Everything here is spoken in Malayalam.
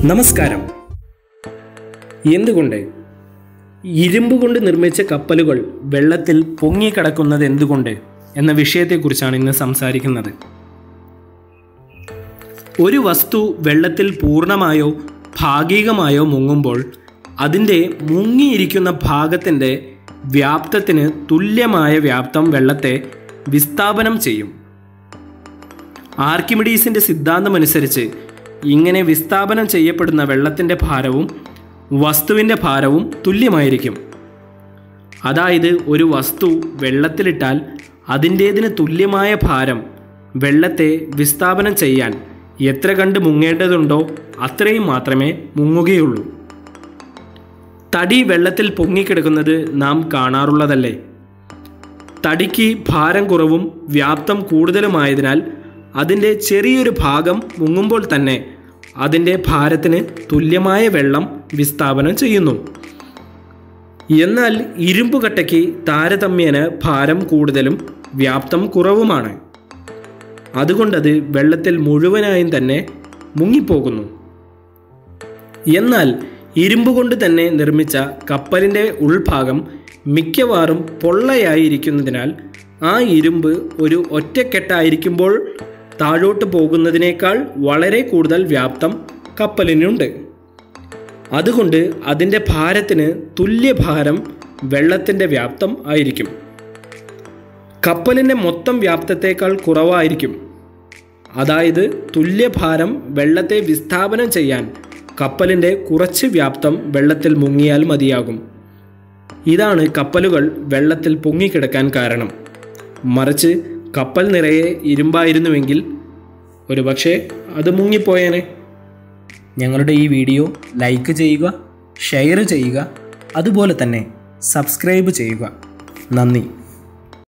നമസ്കാരം എന്തുകൊണ്ട് ഇരുമ്പ് കൊണ്ട് നിർമ്മിച്ച കപ്പലുകൾ വെള്ളത്തിൽ പൊങ്ങിക്കിടക്കുന്നത് എന്തുകൊണ്ട് എന്ന വിഷയത്തെക്കുറിച്ചാണ് ഇന്ന് സംസാരിക്കുന്നത് ഒരു വസ്തു വെള്ളത്തിൽ പൂർണ്ണമായോ ഭാഗികമായോ മുങ്ങുമ്പോൾ അതിൻ്റെ മുങ്ങിയിരിക്കുന്ന ഭാഗത്തിൻ്റെ വ്യാപ്തത്തിന് തുല്യമായ വ്യാപ്തം വെള്ളത്തെ വിസ്ഥാപനം ചെയ്യും ആർക്കിമിഡീസിൻ്റെ സിദ്ധാന്തമനുസരിച്ച് ഇങ്ങനെ വിസ്ഥാപനം ചെയ്യപ്പെടുന്ന വെള്ളത്തിൻ്റെ ഭാരവും വസ്തുവിൻ്റെ ഭാരവും തുല്യമായിരിക്കും അതായത് ഒരു വസ്തു വെള്ളത്തിലിട്ടാൽ അതിൻ്റേതിന് തുല്യമായ ഭാരം വെള്ളത്തെ വിസ്ഥാപനം ചെയ്യാൻ എത്ര കണ്ട് മുങ്ങേണ്ടതുണ്ടോ അത്രയും മാത്രമേ മുങ്ങുകയുള്ളൂ തടി വെള്ളത്തിൽ പൊങ്ങിക്കിടക്കുന്നത് നാം കാണാറുള്ളതല്ലേ തടിക്ക് ഭാരം കുറവും വ്യാപ്തം കൂടുതലുമായതിനാൽ അതിൻ്റെ ചെറിയൊരു ഭാഗം മുങ്ങുമ്പോൾ തന്നെ അതിൻ്റെ ഭാരത്തിന് തുല്യമായ വെള്ളം വിസ്ഥാപനം ചെയ്യുന്നു എന്നാൽ ഇരുമ്പുകട്ടയ്ക്ക് താരതമ്യേന ഭാരം കൂടുതലും വ്യാപ്തം കുറവുമാണ് അതുകൊണ്ടത് വെള്ളത്തിൽ മുഴുവനായും തന്നെ മുങ്ങിപ്പോകുന്നു എന്നാൽ ഇരുമ്പ് കൊണ്ട് തന്നെ നിർമ്മിച്ച കപ്പലിൻ്റെ ഉൾഭാഗം മിക്കവാറും പൊള്ളയായിരിക്കുന്നതിനാൽ ആ ഇരുമ്പ് ഒരു ഒറ്റക്കെട്ടായിരിക്കുമ്പോൾ താഴോട്ട് പോകുന്നതിനേക്കാൾ വളരെ കൂടുതൽ വ്യാപ്തം കപ്പലിനുണ്ട് അതുകൊണ്ട് അതിൻ്റെ ഭാരത്തിന് തുല്യഭാരം വെള്ളത്തിൻ്റെ വ്യാപ്തം ആയിരിക്കും കപ്പലിൻ്റെ മൊത്തം വ്യാപ്തത്തേക്കാൾ കുറവായിരിക്കും അതായത് തുല്യഭാരം വെള്ളത്തെ വിസ്ഥാപനം ചെയ്യാൻ കപ്പലിൻ്റെ കുറച്ച് വ്യാപ്തം വെള്ളത്തിൽ മുങ്ങിയാൽ മതിയാകും ഇതാണ് കപ്പലുകൾ വെള്ളത്തിൽ പൊങ്ങിക്കിടക്കാൻ കാരണം മറിച്ച് കപ്പൽ നിറയെ ഇരുമ്പായിരുന്നുവെങ്കിൽ ഒരുപക്ഷെ അത് മുങ്ങിപ്പോയേനെ ഞങ്ങളുടെ ഈ വീഡിയോ ലൈക്ക് ചെയ്യുക ഷെയർ ചെയ്യുക അതുപോലെ തന്നെ സബ്സ്ക്രൈബ് ചെയ്യുക നന്ദി